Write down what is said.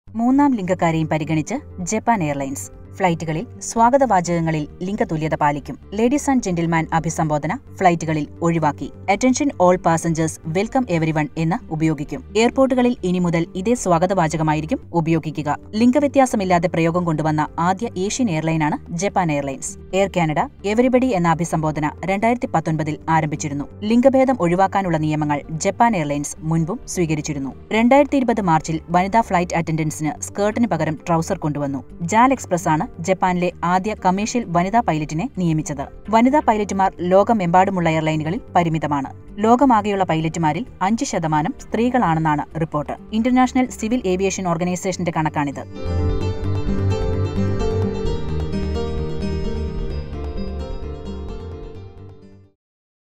മൂന്നാം ലിംഗക്കാരെയും പരിഗണിച്ച് Japan airlines ഫ്ലൈറ്റുകളിൽ സ്വാഗതവാചകങ്ങളിൽ ലിംഗതുല്യത പാലിക്കും ലേഡീസ് ആൻഡ് ജെന്റിൽമാൻ അഭിസംബോധന ഫ്ലൈറ്റുകളിൽ ഒഴിവാക്കി attention all passengers welcome everyone എന്ന് ഉപയോഗിക്കും എയർപോർട്ടുകളിൽ ഇനി മുതൽ ഇതേ സ്വാഗതവാചകമായിരിക്കും ഉപയോഗിക്കുക ലിംഗവ്യത്യാസമില്ലാതെ പ്രയോഗം കൊണ്ടുവന്ന ആദ്യ ഏഷ്യൻ എയർലൈനാണ് Japan airlines air Canada everybody എന്ന അഭിസംബോധന രണ്ടായിരത്തി പത്തൊൻപതിൽ ആരംഭിച്ചിരുന്നു ലിംഗഭേദം ഒഴിവാക്കാനുള്ള നിയമങ്ങൾ ജപ്പാൻ എയർലൈൻസ് മുൻപും സ്വീകരിച്ചിരുന്നു രണ്ടായിരത്തി ഇരുപത് മാർച്ചിൽ വനിതാ ഫ്ലൈറ്റ് അറ്റൻഡൻസിന് സ്കേർട്ടിന് പകരം ട്രൗസർ കൊണ്ടുവന്നു ജാൽ എക്സ്പ്രസ് ആണ് ജപ്പാനിലെ ആദ്യ കമേഴ്ഷ്യൽ വനിതാ പൈലറ്റിനെ നിയമിച്ചത് വനിതാ പൈലറ്റുമാർ ലോകമെമ്പാടുമുള്ള എയർലൈനുകളിൽ പരിമിതമാണ് ലോകമാകെയുള്ള പൈലറ്റുമാരിൽ അഞ്ച് ശതമാനം സ്ത്രീകളാണെന്നാണ് റിപ്പോർട്ട് ഇന്റർനാഷണൽ സിവിൽ ഏവിയേഷൻ ഓർഗനൈസേഷന്റെ കണക്കാണിത്